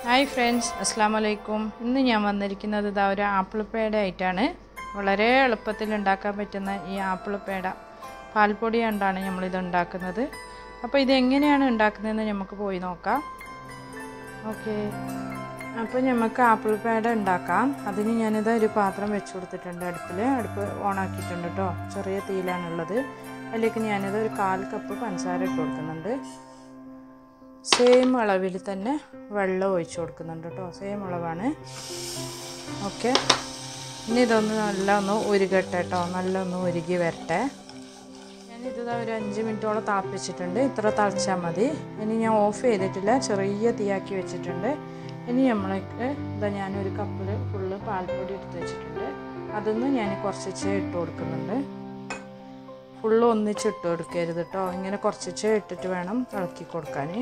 hi friends അസ്സാം വലൈക്കും ഇന്ന് ഞാൻ വന്നിരിക്കുന്നത് ഇതാ ഒരു ആപ്പിൾ പേട ആയിട്ടാണ് വളരെ എളുപ്പത്തിൽ ഉണ്ടാക്കാൻ പറ്റുന്ന ഈ ആപ്പിൾ പേട പാൽപ്പൊടി കൊണ്ടാണ് നമ്മളിത് ഉണ്ടാക്കുന്നത് അപ്പോൾ ഇത് എങ്ങനെയാണ് ഉണ്ടാക്കുന്നതെന്ന് നമുക്ക് പോയി നോക്കാം ഓക്കെ അപ്പോൾ നമുക്ക് ആപ്പിൾ പേട ഉണ്ടാക്കാം അതിന് ഞാനിത് ഒരു പാത്രം വെച്ച് കൊടുത്തിട്ടുണ്ട് അടുപ്പിൽ അടുപ്പ് ഓണാക്കിയിട്ടുണ്ട് കേട്ടോ ചെറിയ തീയിലാണുള്ളത് അതിലേക്ക് ഞാനിത് ഒരു കാൽ കപ്പ് പഞ്ചസാര ഇട്ട് കൊടുക്കുന്നുണ്ട് സെയിം അളവിൽ തന്നെ വെള്ളം ഒഴിച്ചു കൊടുക്കുന്നുണ്ട് കേട്ടോ സെയിം അളവാണ് ഓക്കെ ഇനി ഇതൊന്ന് നല്ല ഒന്ന് ഉരുകട്ടെ കേട്ടോ നല്ല ഒന്ന് ഉരുകി വരട്ടെ ഞാനിത് ഒരു അഞ്ച് മിനിറ്റോളം തിളപ്പിച്ചിട്ടുണ്ട് ഇത്ര തിളച്ചാൽ മതി ഇനി ഞാൻ ഓഫ് ചെയ്തിട്ടില്ല ചെറിയ തീയാക്കി വെച്ചിട്ടുണ്ട് ഇനി നമ്മൾക്ക് ഇതാ ഞാനൊരു കപ്പിൽ ഫുള്ള് പാൽപ്പൊടി എടുത്ത് വെച്ചിട്ടുണ്ട് അതൊന്ന് ഞാൻ കുറച്ച് ഇട്ട് കൊടുക്കുന്നുണ്ട് ഫുള്ള് ഒന്നിച്ച് ഇട്ട് കൊടുക്കരുത് കേട്ടോ ഇങ്ങനെ കുറച്ച് ഇട്ടിട്ട് വേണം ഇളക്കി കൊടുക്കാൻ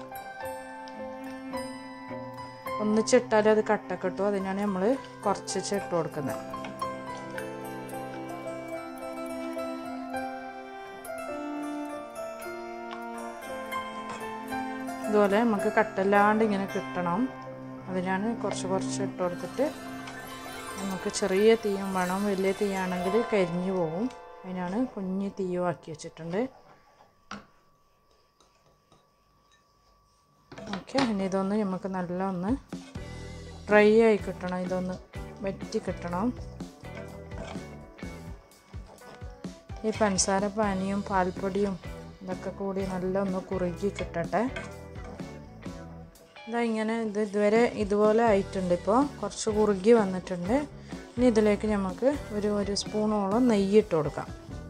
ഒന്നിച്ചിട്ടാൽ അത് കട്ട കിട്ടും അതിനാണ് നമ്മൾ കുറച്ച് ഇട്ട് കൊടുക്കുന്നത് ഇതുപോലെ നമുക്ക് കട്ടല്ലാണ്ട് ഇങ്ങനെ കിട്ടണം അതിനാണ് കുറച്ച് കുറച്ച് ഇട്ട് കൊടുത്തിട്ട് നമുക്ക് ചെറിയ തീയും വേണം വലിയ തീയാണെങ്കിൽ കരിഞ്ഞു പോകും അതിനാണ് കുഞ്ഞ് തീയും ആക്കി വെച്ചിട്ടുണ്ട് ഓക്കെ ഇനി ഇതൊന്ന് നമുക്ക് നല്ല ഒന്ന് ഡ്രൈ ആയി കിട്ടണം ഇതൊന്ന് വറ്റി കിട്ടണം ഈ പഞ്ചസാര പാനിയും പാൽപ്പൊടിയും ഇതൊക്കെ കൂടി നല്ല ഒന്ന് കുറുകി കിട്ടട്ടെ ഇതാ ഇങ്ങനെ ഇത് ഇതുവരെ ഇതുപോലെ ആയിട്ടുണ്ട് ഇപ്പോൾ കുറച്ച് കുറുകി വന്നിട്ടുണ്ട് ഇനി ഇതിലേക്ക് നമുക്ക് ഒരു ഒരു സ്പൂണോളം നെയ്യ് ഇട്ട് കൊടുക്കാം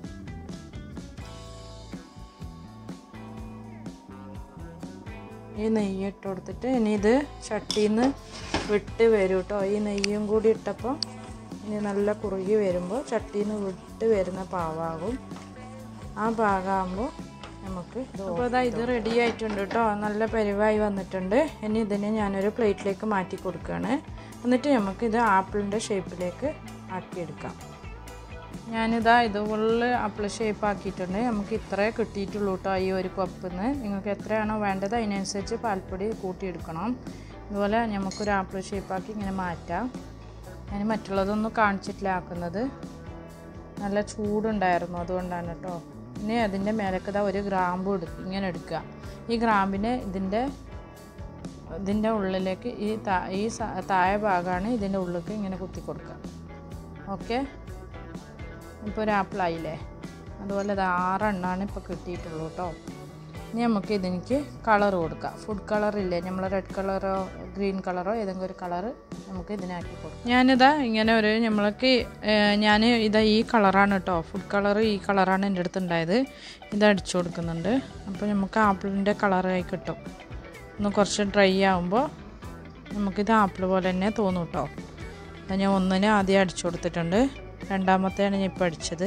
ഈ നെയ്യ് ഇട്ട് കൊടുത്തിട്ട് ഇനി ഇത് ചട്ടിയിൽ നിന്ന് വിട്ട് വരും കേട്ടോ ഈ നെയ്യും കൂടി ഇട്ടപ്പോൾ ഇനി നല്ല കുറുകി വരുമ്പോൾ ചട്ടിയിൽ നിന്ന് വിട്ട് വരുന്ന പാവാകും ആ പാകമാകുമ്പോൾ നമുക്ക് അപ്പോൾ അതാ ഇത് റെഡി ആയിട്ടുണ്ട് കേട്ടോ നല്ല പരിവായി വന്നിട്ടുണ്ട് ഇനി ഇതിനെ ഞാനൊരു പ്ലേറ്റിലേക്ക് മാറ്റി കൊടുക്കുകയാണ് എന്നിട്ട് നമുക്ക് ഇത് ആപ്പിളിൻ്റെ ഷേപ്പിലേക്ക് ആക്കിയെടുക്കാം ഞാനിതാ ഇത് ഫുള്ള് ആപ്പിൾ ഷേപ്പ് ആക്കിയിട്ടുണ്ട് നമുക്ക് ഇത്രേ കിട്ടിയിട്ടുള്ളൂ കേട്ടോ ഈ ഒരു കപ്പിന്ന് നിങ്ങൾക്ക് എത്രയാണോ വേണ്ടത് അതിനനുസരിച്ച് പാൽപ്പൊടി കൂട്ടിയെടുക്കണം ഇതുപോലെ നമുക്കൊരു ആപ്പിൾ ഷേപ്പാക്കി ഇങ്ങനെ മാറ്റാം ഞാൻ മറ്റുള്ളതൊന്നും കാണിച്ചിട്ടില്ല ആക്കുന്നത് നല്ല ചൂടുണ്ടായിരുന്നു അതുകൊണ്ടാണ് കേട്ടോ ഇനി അതിൻ്റെ മേലക്കത ഒരു ഗ്രാമ്പ് എടുക്കുക ഇങ്ങനെ എടുക്കുക ഈ ഗ്രാമ്പിനെ ഇതിൻ്റെ ഇതിൻ്റെ ഉള്ളിലേക്ക് ഈ താ ഈ താഴെ ഭാഗമാണ് ഇതിൻ്റെ ഉള്ളിലേക്ക് ഇങ്ങനെ കുത്തി കൊടുക്കുക ഓക്കെ ഇപ്പോൾ ഒരു ആപ്പിളായില്ലേ അതുപോലെ ഇത് ആറെണ്ണമാണ് ഇപ്പോൾ കിട്ടിയിട്ടുള്ളൂ കേട്ടോ ഇനി നമുക്ക് ഇതിലേക്ക് കളർ കൊടുക്കാം ഫുഡ് കളറില്ലേ നമ്മൾ റെഡ് കളറോ ഗ്രീൻ കളറോ ഏതെങ്കിലും ഒരു കളറ് നമുക്ക് ഇതിനാക്കി കൊടുക്കാം ഞാനിതാ ഇങ്ങനെ ഒരു നമ്മൾക്ക് ഞാൻ ഇതാ ഈ കളറാണ് കേട്ടോ ഫുഡ് കളർ ഈ കളറാണ് എൻ്റെ അടുത്ത് ഉണ്ടായത് ഇത് അടിച്ചു കൊടുക്കുന്നുണ്ട് അപ്പോൾ നമുക്ക് ആപ്പിളിൻ്റെ കളറായി കിട്ടും ഒന്ന് കുറച്ച് ഡ്രൈ ആകുമ്പോൾ നമുക്കിത് ആപ്പിൾ പോലെ തന്നെ തോന്നും കേട്ടോ ഞാൻ ഒന്നിന് ആദ്യം അടിച്ചു കൊടുത്തിട്ടുണ്ട് രണ്ടാമത്തെയാണ് ഞാൻ ഇപ്പോൾ അടിച്ചത്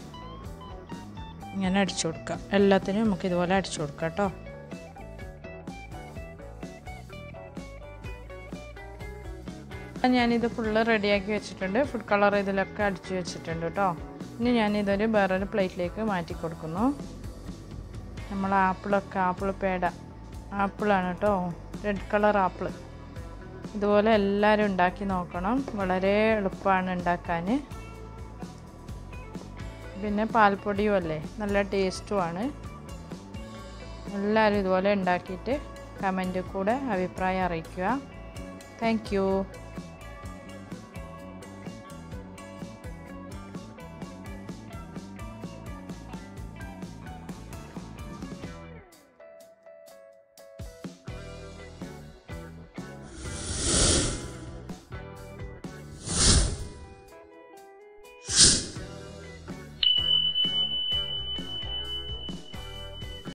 ഇങ്ങനെ അടിച്ചു കൊടുക്കുക എല്ലാത്തിനും നമുക്ക് ഇതുപോലെ അടിച്ചു കൊടുക്കാം കേട്ടോ ഞാനിത് ഫുള്ള് റെഡിയാക്കി വെച്ചിട്ടുണ്ട് ഫുഡ് കളർ ഇതിലൊക്കെ അടിച്ചു വെച്ചിട്ടുണ്ട് കേട്ടോ ഇനി ഞാനിതൊരു വേറൊരു പ്ലേറ്റിലേക്ക് മാറ്റി കൊടുക്കുന്നു നമ്മൾ ആപ്പിളൊക്കെ ആപ്പിൾ പേട ആപ്പിളാണ് കേട്ടോ റെഡ് കളർ ആപ്പിൾ ഇതുപോലെ എല്ലാവരും ഉണ്ടാക്കി നോക്കണം വളരെ എളുപ്പമാണ് ഉണ്ടാക്കാൻ പിന്നെ പാൽപ്പൊടിയും അല്ലേ നല്ല ടേസ്റ്റുമാണ് എല്ലാവരും ഇതുപോലെ ഉണ്ടാക്കിയിട്ട് കമൻറ്റിൽ കൂടെ അഭിപ്രായം അറിയിക്കുക താങ്ക്